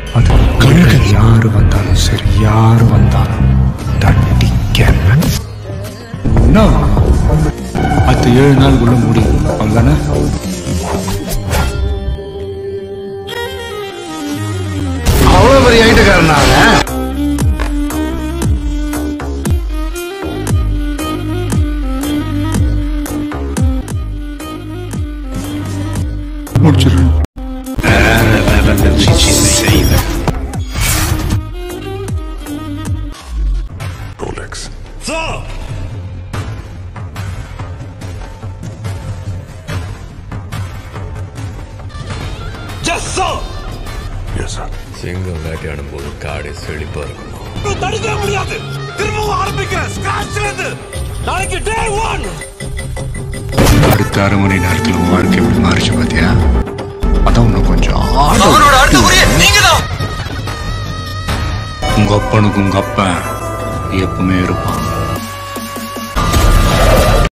அது கண்கள் யாரு வந்தாலும் சரி யாரு வந்தாலும் தட்டி கேட்பேன் என்ன அது ஏழு நாளுக்குள்ள முடியும் அவ்வளோதானே அவ்வளவு பெரிய ஐட்டக்காரனால முடிச்சிடுறேன் Rolex. Yes, sir. சிங்கம் வேட்டையாடும் போது காடை செழிப்பா இருக்கணும் தடுக்கவே முடியாது திரும்பவும் ஆரம்பிக்கிறேன் ஸ்கிராச்ல இருந்து நாளைக்கு டே ஒன் அடுத்த அரை மணி நேரத்தில் உன் வாழ்க்கை எப்படி மாறிச்சு பார்த்தியா அதான் உன்னை கொஞ்சம் ஆட அவரோட அடுத்த குறிய நீங்க தான் உங்க அப்பனுக்கு உங்க அப்பன் எப்பவுமே இருப்பான்